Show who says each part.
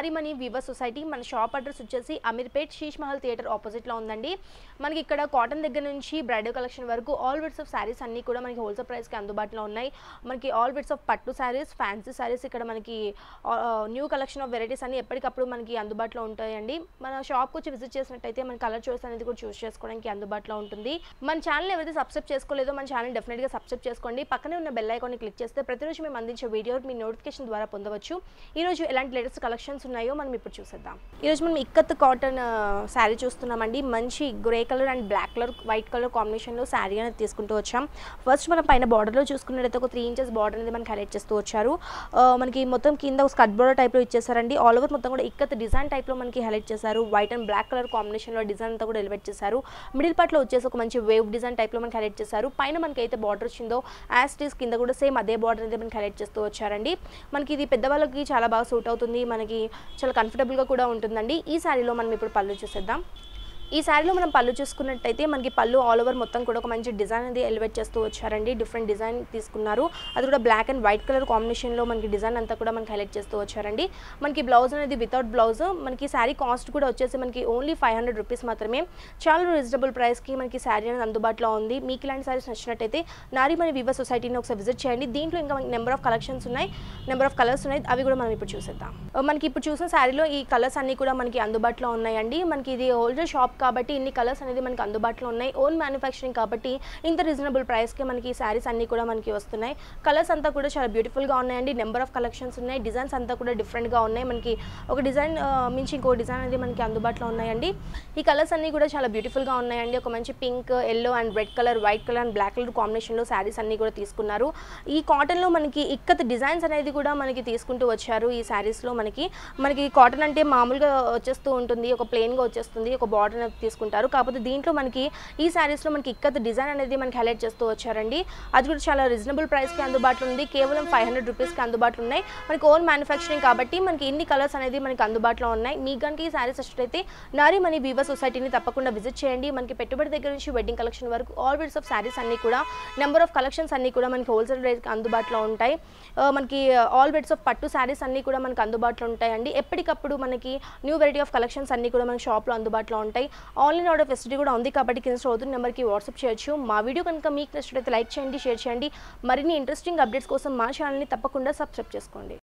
Speaker 1: నారిమణి weaver society మన shop address వచ్చేసి Ameerpet Sheesh Mahal theatre ఆపోజిట్లో ఉందండి మనకి ఇక్కడ కాటన్ దగ్గర నుంచి బ్రైడల్ కలెక్షన్ వరకు ఆల్ విడ్స్ ఆఫ్ శారీస్ అన్నీ కూడా మనకి హోల్సేల్ ప్రైస్కి అందుబాటులో ఉన్నాయి మనకి ఆల్ విడ్స్ ఆఫ్ పట్టు శారీస్ ఫ్యాన్సీ శారీస్ ఇక్కడ మనకి న్యూ కలెక్షన్ ఆఫ్ వెరైటీస్ అన్ని ఎప్పటికప్పుడు మనకి అందుబాటులో ఉంటాయండి మన షాప్కి వచ్చి విజిట్ చేసినట్టయితే మన కలర్ చాయిస్ అనేది కూడా చూస్ చేసుకోవడానికి అందుబాటులో ఉంటుంది మన ఛానల్ ఎవరైతే సబ్స్క్రైబ్ చేసుకోలేదో మన ఛానల్ డెఫినెట్గా సబ్స్క్రైబ్ చేసుకోండి పక్కనే ఉన్న బెల్ ఐకాన్ని క్లిక్ చేస్తే ప్రతిరోజు మేము అందించే వీడియో మీ నోటిఫికేషన్ ద్వారా పొందవచ్చు ఈ రోజు ఎలాంటి లేటెస్ట్ కలెక్షన్స్ ఉన్నాయో మనం ఇప్పుడు చూసేద్దాం ఈరోజు మనం ఇక్కత్ కాటన్ శారీ చూస్తున్నామండి మంచి grey colour and black colour white colour కాంబినేషన్లో శారీ అనేది తీసుకుంటూ వచ్చాం ఫస్ట్ మనం పైన బార్డర్లో చూసుకున్నట్టయితే ఒక త్రీ ఇంచెస్ బార్డర్ అనేది మనకి హైలైట్ చేస్తూ వచ్చారు ఆ, మనకి మొత్తం కింద ఒక స్కట్ బార్డర్ టైప్లో ఇచ్చేసారండి ఆల్ ఓవర్ మొత్తం కూడా ఇక్కత్ డిజైన్ టైప్లో మనకి హైలైట్ చేశారు వైట్ అండ్ బ్లాక్ కలర్ కాంబినేషన్లో డిజైన్ అంతా కూడా ఎలివేట్ చేశారు మిడిల్ పార్ట్లో వచ్చేసి ఒక మంచి వేవ్ డిజైన్ టైప్లో మనకి హైలైట్ చేశారు పైన మనకి అయితే బార్డర్ వచ్చిందో యాజ్ టీస్ కింద కూడా సేమ్ అదే బార్డర్ అనేది మనకి హైలైట్ చేస్తూ వచ్చారండి మనకి ఇది పెద్దవాళ్ళకి చాలా బాగా సూట్ అవుతుంది మనకి చాలా కంఫర్టబుల్గా కూడా ఉంటుందండి ఈ శారీలో మనం ఇప్పుడు పళ్ళు చూసేద్దాం ఈ శారీలో మనం పళ్ళు చూసుకున్నట్టయితే మనకి పళ్ళు ఆల్ ఓవర్ మొత్తం కూడా ఒక మంచి డిజైన్ అనేది ఎలివేట్ చేస్తూ వచ్చారండి డిఫరెంట్ డిజైన్ తీసుకున్నారు అది కూడా బ్లాక్ అండ్ వైట్ కలర్ కాంబినేషన్లో మనకి డిజైన్ అంతా కూడా మనకి హైలైట్ చేస్తూ వచ్చారండి మనకి బ్లౌజ్ అనేది వితౌట్ బ్లౌజ్ మనకి శారీ కాస్ట్ కూడా వచ్చేసి మనకి ఓన్లీ ఫైవ్ హండ్రెడ్ రూపీస్ మాత్రమే చాలా రీజనబుల్ ప్రైస్కి మనకి శారీ అనేది అందుబాటులో ఉంది మీకు ఇలాంటి శారీస్ నచ్చినట్టయితే నారీమణి వివర్ సొసైటీని ఒకసారి విజిట్ చేయండి దీంట్లో ఇంకా మనకి నెంబర్ ఆఫ్ కలెక్షన్స్ ఉన్నాయి నెంబర్ ఆఫ్ కలర్స్ ఉన్నాయి అవి కూడా మనం ఇప్పుడు చూసేద్దాం మనకి ఇప్పుడు చూసిన శారీలో ఈ కలర్స్ అన్నీ కూడా మనకి అందుబాటులో ఉన్నాయండి మనకి ఇది హోల్సేల్ షాప్ కాబట్టి ఇన్ని కలర్స్ అనేది మనకి అందుబాటులో ఉన్నాయి ఓన్ మ్యానుఫ్యాక్చరింగ్ కాబట్టి ఇంత రీజనబుల్ ప్రైస్కి మనకి ఈ శారీస్ అన్నీ కూడా మనకి వస్తున్నాయి కలర్స్ అంతా కూడా చాలా బ్యూటిఫుల్గా ఉన్నాయండి నెంబర్ ఆఫ్ కలెక్షన్స్ ఉన్నాయి డిజైన్స్ అంతా కూడా డిఫరెంట్గా ఉన్నాయి మనకి ఒక డిజైన్ మించి ఇంకో డిజైన్ అనేది మనకి అందుబాటులో ఉన్నాయండి ఈ కలర్స్ అన్నీ కూడా చాలా బ్యూటిఫుల్గా ఉన్నాయండి ఒక మంచి pink yellow and red colour white colour and black colour కాంబినేషన్లో శారీస్ అన్నీ కూడా తీసుకున్నారు ఈ కాటన్లో మనకి ఇక్కత్ డిజైన్స్ అనేది కూడా మనకి తీసుకుంటూ వచ్చారు ఈ శారీస్లో మనకి మనకి కాటన్ అంటే మామూలుగా వచ్చేస్తూ ఉంటుంది ఒక ప్లెయిన్గా వచ్చేస్తుంది ఒక బార్డర్ అనేది తీసుకుంటారు కాకపోతే దీంట్లో మనకి ఈ శారీస్లో మనకి ఇక్కత్ డిజైన్ అనేది మనకి హైలైట్ చేస్తూ వచ్చారండి అది కూడా చాలా రీజనబుల్ ప్రైస్కి అందుబాటులో ఉంది కేవలం ఫైవ్ హండ్రెడ్ రూపీస్కి అందుబాటులో ఉన్నాయి మనకి ఓన్ మ్యానుఫ్యాక్చరింగ్ కాబట్టి మనకి ఇన్ని కలర్స్ అనేది మనకి అందుబాటులో ఉన్నాయి మీ కనుక ఈ శారీస్ వచ్చినట్టయితే నారీ మనీ బీవర్ సొసైటీని తప్పకుండా విజిట్ చేయండి మనకి పెట్టుబడి దగ్గర నుంచి వెడ్డింగ్ కలెక్షన్ వరకు ఆల్ విడ్స్ ఆఫ్ శారీస్ అన్ని కూడా నెంబర్ ఆఫ్ కలెక్షన్స్ అన్ని కూడా మనకి హోల్సేల్ రేట్కి అందుబాటులో ఉంటాయి ఆ, మనకి ఆల్ విడ్స్ ఆఫ్ పట్టు శారీస్ అన్ని కూడా మనకి అందుబాటులో ఉంటాయండి ఎప్పటికప్పుడు మనకి న్యూ వెరైటీ ఆఫ్ కలెక్షన్స్ అన్ని కూడా మన షాప్లో అందుబాటులో ఉంటాయి ఆన్లైన్ ఆర్డర్ ఫెసిలిటీ కూడా ఉంది కాబట్టి కింద చదువుతున్న నెంబర్కి వాట్సాప్ చేయొచ్చు మా వీడియో కనుక మీకు నచ్చినట్లయితే లైక్ చేయండి షేర్ చేయండి మరిన్ని ఇంట్రెస్టింగ్ అప్డేట్స్ కోసం మా ఛానల్ని తప్పకుండా సబ్స్క్రైబ్ చేసుకోండి